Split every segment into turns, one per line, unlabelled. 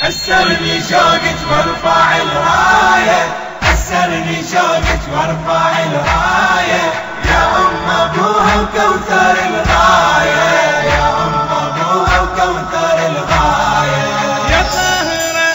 أسرني شوقك وارفع الراية أسرني شوقك وارفع الراية يا أم أبوها وكوثر الغاية يا أم أبوها وكوثر الغاية
يا طاهرة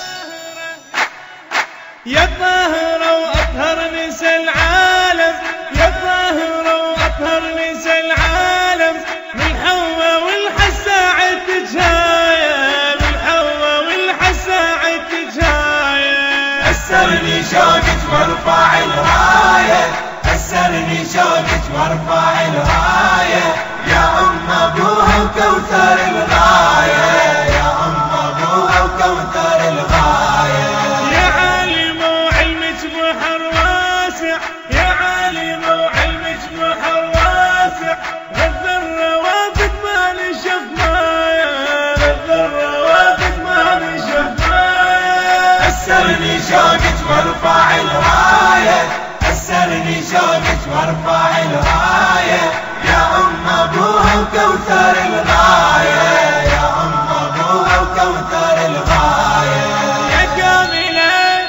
يا طاهرة وأطهر نساء العالم يا طاهرة وأطهر نساء العالم من حواء والحساعة تجاية من حواء والحساعة تجاية
أسرني شوقك وارفع الراية أسرني شوقك وارفع الراية يا أم أبوها وكوثر الغاية يا أم أبوها وكوثر الغاية
يا عالم وعلمك بحر واسع يا عالم وعلمك بحر واسع غذ الروابط ما نشف مايا غذ الروابط ما نشف مايا
أسرني شوقك وارفع الراية أسرني شوقك وارفع الراية يا أم أبوها وكوثر الغاية يا أم أبوها وكوثر الغاية
يا كاملة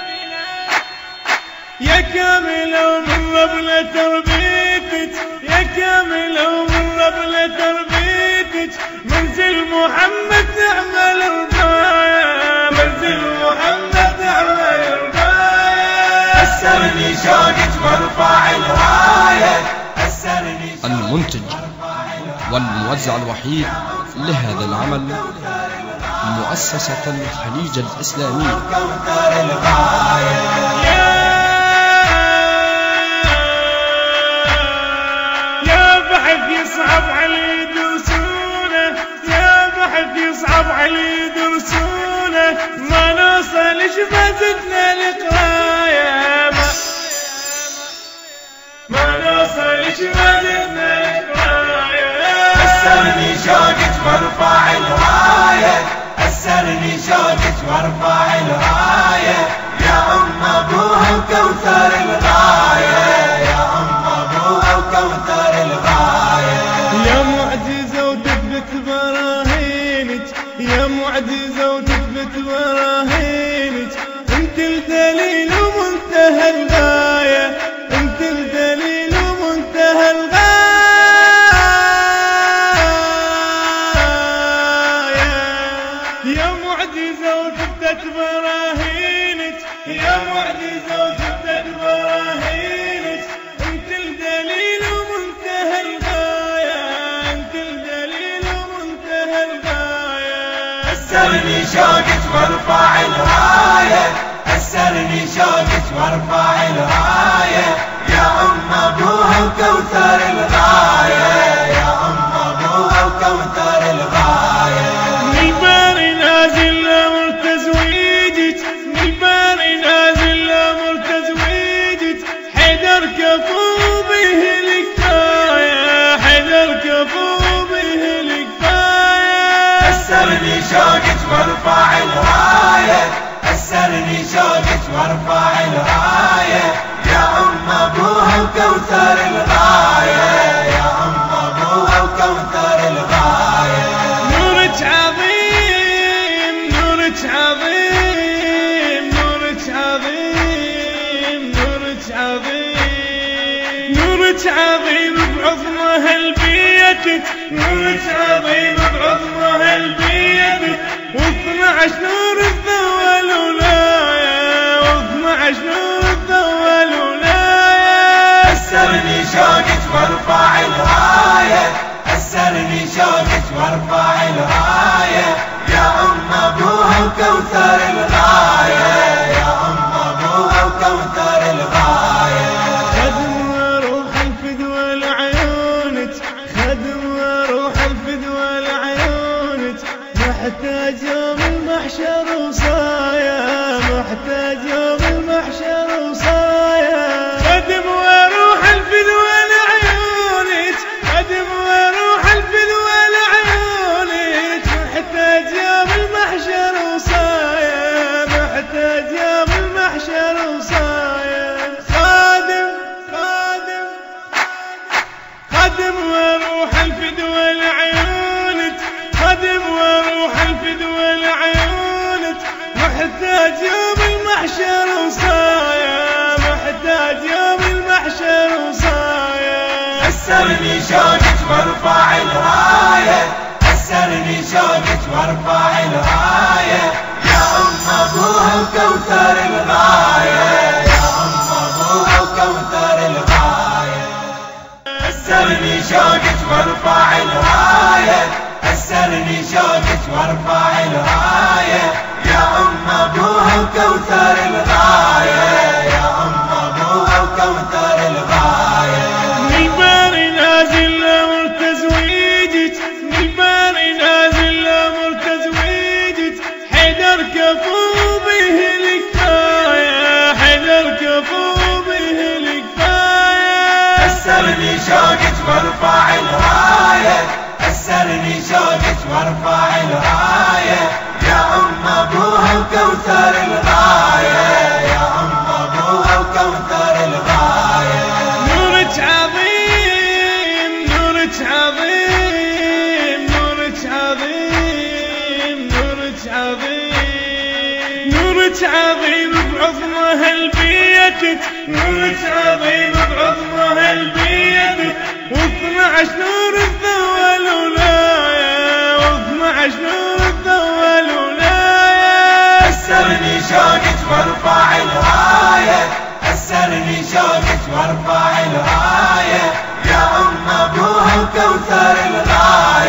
يا كاملة ومن ربنا تربيتك يا كاملة ومن ربنا تربيتك منزل محمد تعمل رضايا منزل محمد تعمل رضايا
أسرني شوقك وارفع الراية أسرني شوقك
المنتج
وارفع الراية
والموزع الوحيد لهذا العمل مؤسسة الخليج الإسلامي
وكوثر الغاية
يا بحث يصعب علي درسونه يا بحث يصعب علي درسونه ما نوصل ما زدنا القرايه ما ما نوصل ما زدنا القرايه
أسرني شوقك وارفع الراية أسرني شوقك وارفع الراية يا أم أبوها وكوثر الغاية يا أم أبوها وكوثر الغاية
يا معجزة وتثبت براهينك يا معجزة وتثبت براهينك انت الدليل ومنتهى الغاية انت الدليل ومنتهى الغاية يا معجزة وتثبت براهينك يا معجزة وتثبت براهينك انت الدليل ومنتهى الغاية انت الدليل ومنتهى الغاية
أسرني شوقك وارفع الراية أسرني شوقك وارفع الراية يا أم أبوها وكوثر الغاية يا أم أبوها وكوثر الغاية
من الباري نازل لامر تزويجك من الباري نازل لامر تزويجك حيدر كفو به الكفاية حيدر كفو به الكفاية
أسرني شوقك وارفع الراية أسرني شوقك وارفع الراية يا أم أبوها وكوثر الغاية يا أم أبوها وكوثر الغاية
نورك عظيم نورك عظيم نورك عظيم نورك عظيم نورك عظيم بعظمى هالبيتك نورك عظيم بعظمى هالبيتك واثنى عشر نور الذوال ولاية واثنى عشر نور الذوال ولاية
أسرني شوقك وارفع الراية أسرني شوقك وارفع الراية يا أم أبوها وكوثر الغاية يا أم أبوها وكوثر الغاية
خدم روح الفدوى لعيونك خدم روح الفدوى لعيونك محتاج يوم المحشر وصايا محتاج يوم المحشر وصايا خدم وروح الفدوى لعيونك خدم وروح الفدوى لعيونك محتاج يوم المحشر وصايا محتاج يوم المحشر وصايا خادم خادم خادم وروح الفدوى لعيونك خادم وروح الفدوى لعيونك محتاج يوم المحشر وصايا محتاج يوم المحشر وصايا
أسرني شوقك وارفع الراية أسرني شوقك وارفع الراية يا أم أبوها وكوثر الغاية يا أم أبوها وكوثر الغاية أسرني شوقك وارفع الراية أسرني شوقك وارفع الراية يا أم أبوها وكوثر الغاية يا أم أبوها وكوثر الغاية
من باري نازل امر تزويجك من باري نازل امر تزويجك حيدر كفو به الكفايه حيدر كفو به الكفايه
أسرني شوقك وارفع الراية أسرني شوقك وارفع الراية يا أم أبوها وكوثر الغاية يا أم أبوها وكوثر الغاية
نورك عظيم نورك عظيم نورك عظيم نورك عظيم نورك عظيم بعظمى هالبيتك نورك عظيم بعظمى هالبيتك واثنى عشر نور الذوى الولاية واثنى عشر نور الذوى الولاية
أسرني شوقك وارفع الراية أسرني شوقك وارفع الراية يا أم أبوها وكوثر الغاية